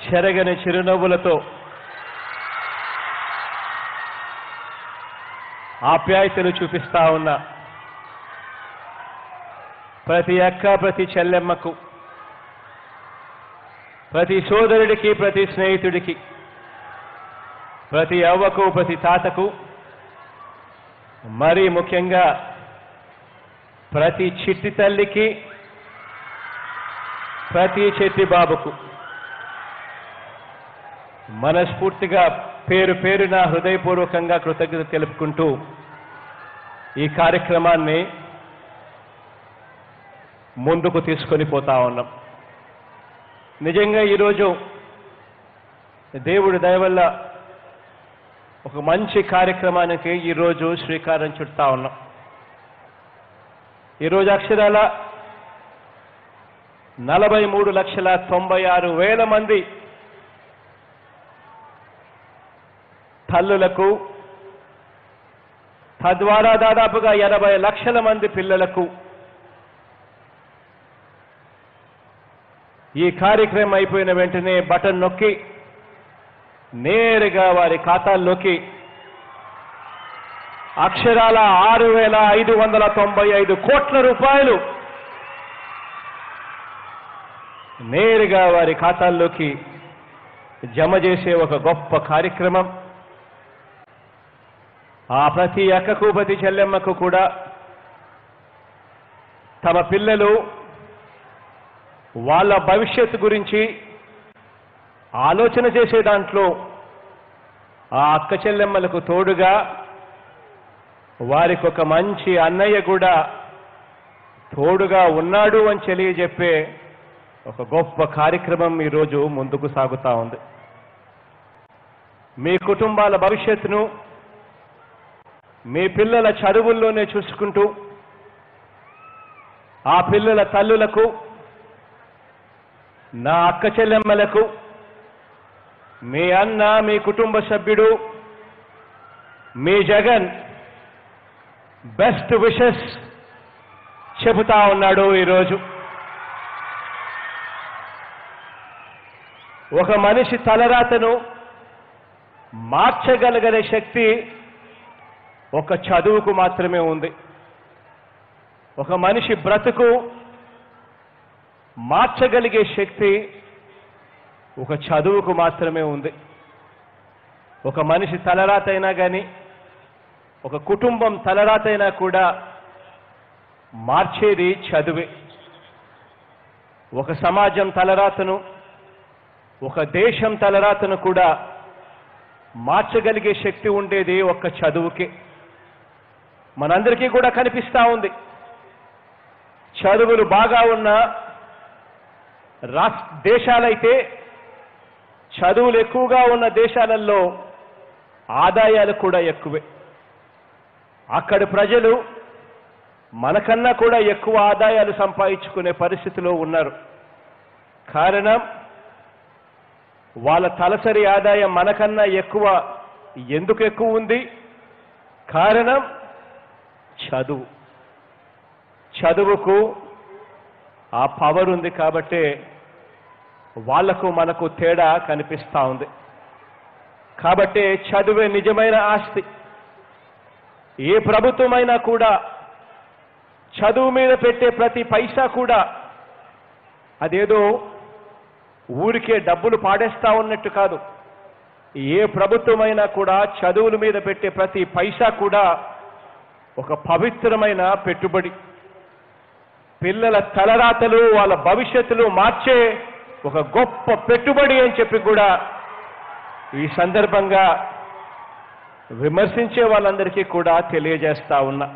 చెరగని చిరునవ్వులతో ఆప్యాయతలు చూపిస్తా ఉన్న ప్రతి అక్క ప్రతి చెల్లెమ్మకు ప్రతి సోదరుడికి ప్రతి స్నేహితుడికి ప్రతి అవ్వకు ప్రతి తాతకు మరీ ముఖ్యంగా ప్రతి చిట్టి తల్లికి ప్రతి చెట్టి బాబుకు మనస్ఫూర్తిగా పేరు పేరున హృదయపూర్వకంగా కృతజ్ఞత తెలుపుకుంటూ ఈ కార్యక్రమాన్ని ముందుకు తీసుకొని పోతా ఉన్నాం నిజంగా ఈరోజు దేవుడి దయ వల్ల ఒక మంచి కార్యక్రమానికి ఈరోజు శ్రీకారం చుడతా ఉన్నాం ఈరోజు అక్షరాల నలభై మూడు లక్షల తొంభై ఆరు వేల మంది తల్లులకు తద్వారా దాదాపుగా ఎనభై లక్షల మంది పిల్లలకు ఈ కార్యక్రమం అయిపోయిన వెంటనే బటన్ నొక్కి నేరుగా వారి ఖాతాల్లోకి అక్షరాల ఆరు వేల ఐదు వందల తొంభై ఐదు కోట్ల రూపాయలు నేరుగా వారి ఖాతాల్లోకి జమ చేసే ఒక గొప్ప కార్యక్రమం ఆ ప్రతి అక్కకు ప్రతి చెల్లెమ్మకు కూడా తమ పిల్లలు వాళ్ళ భవిష్యత్తు గురించి ఆలోచన చేసే దాంట్లో ఆ అక్క చెల్లెమ్మలకు తోడుగా వారికి ఒక మంచి అన్నయ్య కూడా తోడుగా ఉన్నాడు అని తెలియజెప్పే ఒక గొప్ప కార్యక్రమం ఈరోజు ముందుకు సాగుతా ఉంది మీ కుటుంబాల భవిష్యత్తును మీ పిల్లల చదువుల్లోనే చూసుకుంటూ ఆ పిల్లల తల్లులకు నా అక్క చెల్లెమ్మలకు మీ అన్న మీ కుటుంబ సభ్యుడు మీ జగన్ బెస్ట్ విషెస్ చెబుతా ఉన్నాడు ఈరోజు ఒక మనిషి తలరాతను మార్చగలిగే శక్తి ఒక చదువుకు మాత్రమే ఉంది ఒక మనిషి బ్రతుకు మార్చగలిగే శక్తి ఒక చదువుకు మాత్రమే ఉంది ఒక మనిషి తలరాతైనా కానీ ఒక కుటుంబం తలరాతైనా కూడా మార్చేది చదువే ఒక సమాజం తలరాతను ఒక దేశం తలరాతను కూడా మార్చగలిగే శక్తి ఉండేది ఒక్క చదువుకే మనందరికీ కూడా కనిపిస్తా ఉంది చదువులు బాగా ఉన్న రాష్ట్ర దేశాలైతే చదువులు ఎక్కువగా ఉన్న దేశాలలో ఆదాయాలు కూడా ఎక్కువే అక్కడి ప్రజలు మనకన్నా కూడా ఎక్కువ ఆదాయాలు సంపాదించుకునే పరిస్థితిలో ఉన్నారు కారణం వాళ్ళ తలసరి ఆదాయం మనకన్నా ఎక్కువ ఎందుకు ఎక్కువ ఉంది కారణం చదువు చదువుకు ఆ పవర్ ఉంది కాబట్టే వాళ్లకు మనకు తేడా కనిపిస్తా ఉంది కాబట్టి చదువే నిజమైన ఆస్తి ఏ ప్రభుత్వమైనా కూడా చదువు మీద పెట్టే ప్రతి పైసా కూడా అదేదో ఊరికే డబ్బులు పాడేస్తా ఉన్నట్టు కాదు ఏ ప్రభుత్వమైనా కూడా చదువుల మీద పెట్టే ప్రతి పైసా కూడా ఒక పవిత్రమైన పెట్టుబడి పిల్లల తలరాతలు వాళ్ళ భవిష్యత్తులు మార్చే ఒక గొప్ప పెట్టుబడి అని చెప్పి కూడా ఈ సందర్భంగా విమర్శించే వాళ్ళందరికీ కూడా తెలియజేస్తా ఉన్నా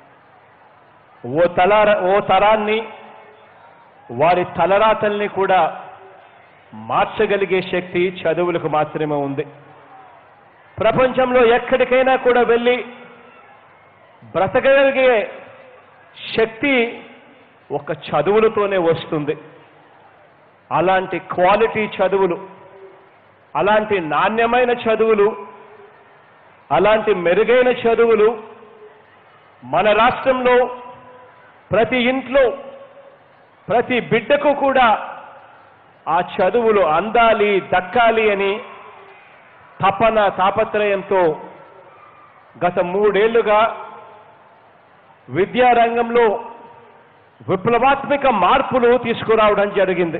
ఓ తలార ఓ తరాన్ని వారి తలరాతల్ని కూడా మార్చగలిగే శక్తి చదువులకు మాత్రమే ఉంది ప్రపంచంలో ఎక్కడికైనా కూడా వెళ్ళి బ్రతకగలిగే శక్తి ఒక చదువులతోనే వస్తుంది అలాంటి క్వాలిటీ చదువులు అలాంటి నాణ్యమైన చదువులు అలాంటి మెరుగైన చదువులు మన రాష్ట్రంలో ప్రతి ఇంట్లో ప్రతి బిడ్డకు కూడా ఆ చదువులు అందాలి దక్కాలి అని తపన తాపత్రయంతో గత మూడేళ్లుగా విద్యారంగంలో విప్లవాత్మక మార్పులు తీసుకురావడం జరిగింది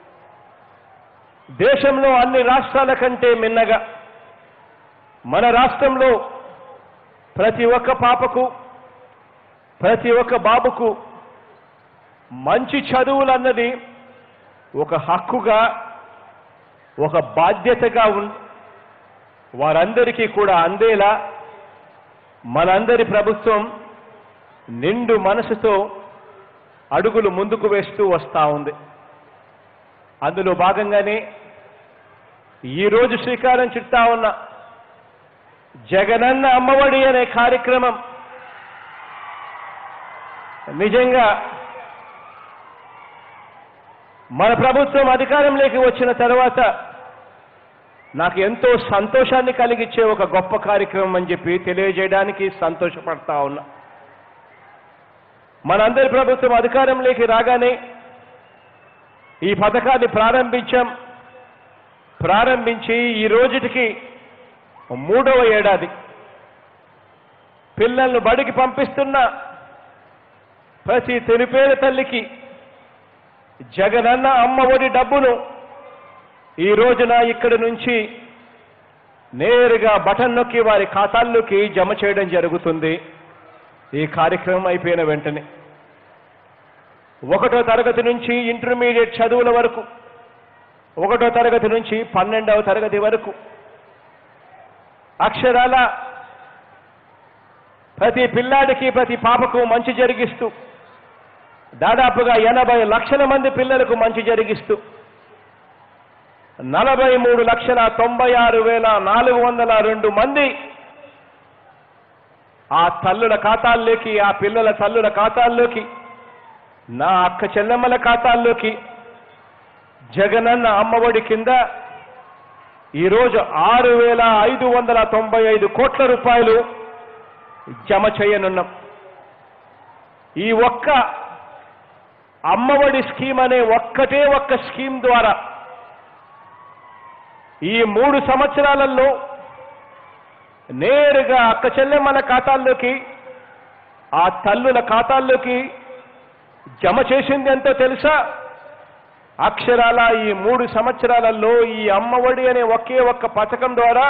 దేశంలో అన్ని రాష్ట్రాల కంటే మిన్నగా మన రాష్ట్రంలో ప్రతి ఒక్క పాపకు ప్రతి ఒక్క బాబుకు మంచి చదువులన్నది ఒక హక్కుగా ఒక బాధ్యతగా ఉన్ వారందరికీ కూడా అందేలా మనందరి ప్రభుత్వం నిండు మనసుతో అడుగులు ముందుకు వేస్తూ వస్తూ ఉంది అందులో భాగంగానే ఈరోజు శ్రీకారం చుట్టా ఉన్న జగనన్న అమ్మఒడి అనే కార్యక్రమం నిజంగా మన ప్రభుత్వం అధికారంలోకి వచ్చిన తర్వాత నాకు ఎంతో సంతోషాన్ని కలిగించే ఒక గొప్ప కార్యక్రమం అని చెప్పి తెలియజేయడానికి సంతోషపడతా ఉన్నా మనందరి ప్రభుత్వం అధికారంలోకి రాగానే ఈ పథకాన్ని ప్రారంభించాం ప్రారంభించి ఈ రోజుటికి మూడవ ఏడాది పిల్లలను బడికి పంపిస్తున్న ప్రతి తెలిపేద తల్లికి జగనన్న అమ్మ ఒడి డబ్బును ఈ రోజున ఇక్కడి నుంచి నేరుగా బటన్ నొక్కి వారి ఖాతాల్లోకి జమ చేయడం జరుగుతుంది ఈ కార్యక్రమం అయిపోయిన వెంటనే ఒకటో తరగతి నుంచి ఇంటర్మీడియట్ చదువుల వరకు ఒకటో తరగతి నుంచి పన్నెండవ తరగతి వరకు అక్షరాల ప్రతి పిల్లాడికి ప్రతి పాపకు మంచి జరిగిస్తూ దాదాపుగా ఎనభై లక్షల మంది పిల్లలకు మంచి జరిగిస్తూ నలభై మూడు లక్షల తొంభై ఆరు వేల నాలుగు వందల రెండు మంది ఆ తల్లుల ఖాతాల్లోకి ఆ పిల్లల తల్లుల ఖాతాల్లోకి నా అక్క చెల్లెమ్మల ఖాతాల్లోకి జగనన్న అమ్మఒడి కింద ఈరోజు ఆరు వేల ఐదు వందల తొంభై ఐదు కోట్ల రూపాయలు జమ చేయనున్నాం ఈ ఒక్క అమ్మఒడి స్కీమ్ అనే ఒక్కటే ఒక్క స్కీమ్ ద్వారా ఈ మూడు సంవత్సరాలలో నేరుగా అక్క చెల్లెమ్మల ఖాతాల్లోకి ఆ తల్లుల ఖాతాల్లోకి జమ చేసింది ఎంతో తెలుసా అక్షరాల ఈ మూడు సంవత్సరాలలో ఈ అమ్మఒడి అనే ఒకే ఒక్క పథకం ద్వారా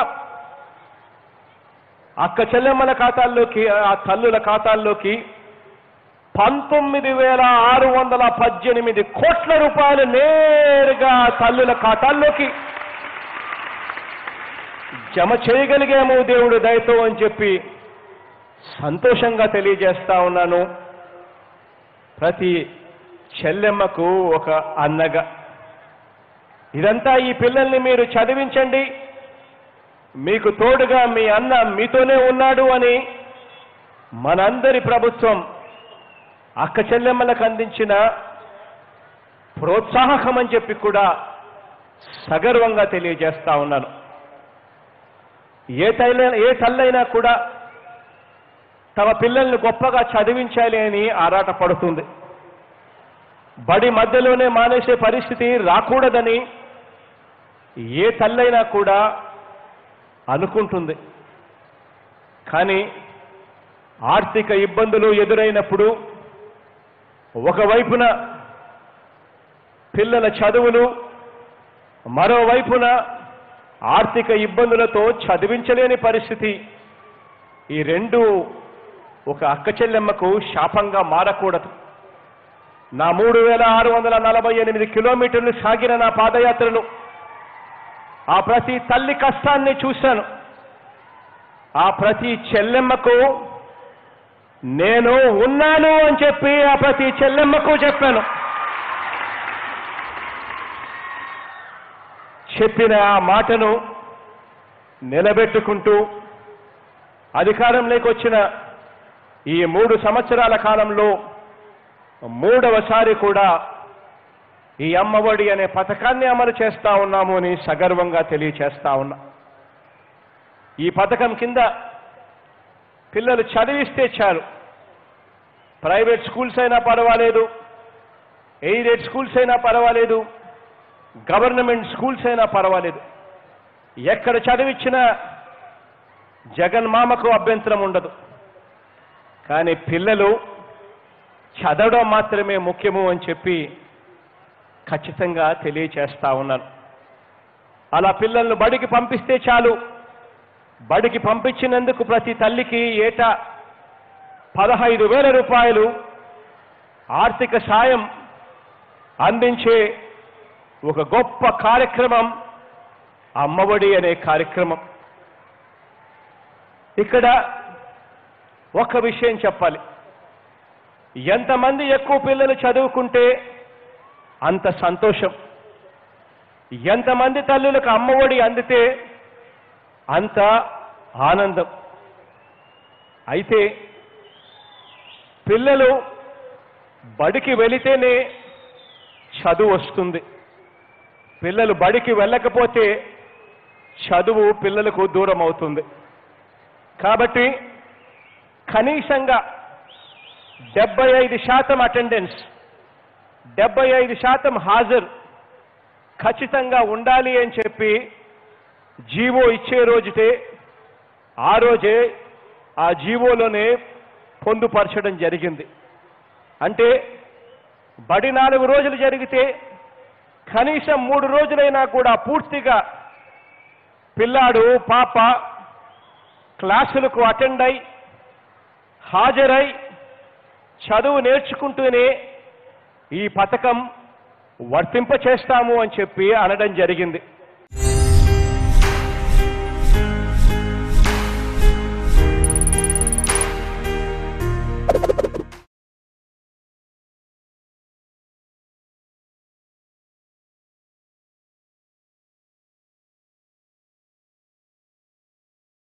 అక్క చెల్లెమ్మల ఖాతాల్లోకి ఆ తల్లుల ఖాతాల్లోకి పంతొమ్మిది వేల ఆరు వందల పద్దెనిమిది కోట్ల రూపాయలు నేరుగా ఆ తల్లుల ఖాతాల్లోకి జమ చేయగలిగాము దేవుడు దయతో అని చెప్పి సంతోషంగా తెలియజేస్తా ఉన్నాను ప్రతి చెల్లెమ్మకు ఒక అన్నగా ఇదంతా ఈ పిల్లల్ని మీరు చదివించండి మీకు తోడుగా మీ అన్న మీతోనే ఉన్నాడు అని మనందరి ప్రభుత్వం అక్క చెల్లెమ్మలకు అందించిన ప్రోత్సాహకం అని చెప్పి కూడా సగర్వంగా తెలియజేస్తా ఉన్నాను ఏ తల్లి ఏ తల్లైనా కూడా తమ పిల్లల్ని గొప్పగా చదివించాలి అని ఆరాట పడుతుంది బడి మధ్యలోనే మానేసే పరిస్థితి రాకూడదని ఏ తల్లైనా కూడా అనుకుంటుంది కానీ ఆర్థిక ఇబ్బందులు ఎదురైనప్పుడు ఒకవైపున పిల్లల చదువులు మరోవైపున ఆర్థిక ఇబ్బందులతో చదివించలేని పరిస్థితి ఈ రెండు ఒక అక్క చెల్లెమ్మకు శాపంగా మారకూడదు నా మూడు వేల ఆరు వందల నలభై ఎనిమిది కిలోమీటర్లు సాగిన నా పాదయాత్రలు ఆ ప్రతి తల్లి కష్టాన్ని చూశాను ఆ ప్రతి చెల్లెమ్మకు నేను ఉన్నాను అని చెప్పి ఆ ప్రతి చెల్లెమ్మకు చెప్పాను చెప్పిన ఆ మాటను నిలబెట్టుకుంటూ అధికారంలోకి వచ్చిన ఈ మూడు సంవత్సరాల కాలంలో మూడవసారి కూడా ఈ అమ్మఒడి అనే పథకాన్ని అమలు చేస్తా ఉన్నాము అని సగర్వంగా తెలియచేస్తా ఉన్నా ఈ పథకం కింద పిల్లలు చదివిస్తే చాలు ప్రైవేట్ స్కూల్స్ అయినా పర్వాలేదు ఎయిడెడ్ స్కూల్స్ అయినా పర్వాలేదు గవర్నమెంట్ స్కూల్స్ అయినా పర్వాలేదు ఎక్కడ చదివించినా జగన్మామకు అభ్యంతరం ఉండదు కానీ పిల్లలు చదవడం మాత్రమే ముఖ్యము అని చెప్పి ఖచ్చితంగా తెలియచేస్తా ఉన్నాను అలా పిల్లలను బడికి పంపిస్తే చాలు బడికి పంపించినందుకు ప్రతి తల్లికి ఏటా పదహైదు వేల రూపాయలు ఆర్థిక సాయం అందించే ఒక గొప్ప కార్యక్రమం అమ్మఒడి అనే కార్యక్రమం ఇక్కడ ఒక విషయం చెప్పాలి ఎంతమంది ఎక్కువ పిల్లలు చదువుకుంటే అంత సంతోషం ఎంతమంది తల్లులకు అమ్మఒడి అందితే అంత ఆనందం అయితే పిల్లలు బడికి వెళితేనే చదువు వస్తుంది పిల్లలు బడికి వెళ్ళకపోతే చదువు పిల్లలకు దూరం అవుతుంది కాబట్టి కనీసంగా డెబ్బై ఐదు శాతం అటెండెన్స్ డెబ్బై ఐదు శాతం హాజరు ఖచ్చితంగా ఉండాలి అని చెప్పి జీవో ఇచ్చే రోజుటే ఆ రోజే ఆ జీవోలోనే పొందుపరచడం జరిగింది అంటే బడి నాలుగు రోజులు జరిగితే కనీసం మూడు రోజులైనా కూడా పూర్తిగా పిల్లాడు పాప క్లాసులకు అటెండ్ అయి హాజరై చదువు నేర్చుకుంటూనే ఈ పథకం వర్తింపచేస్తాము అని చెప్పి అనడం జరిగింది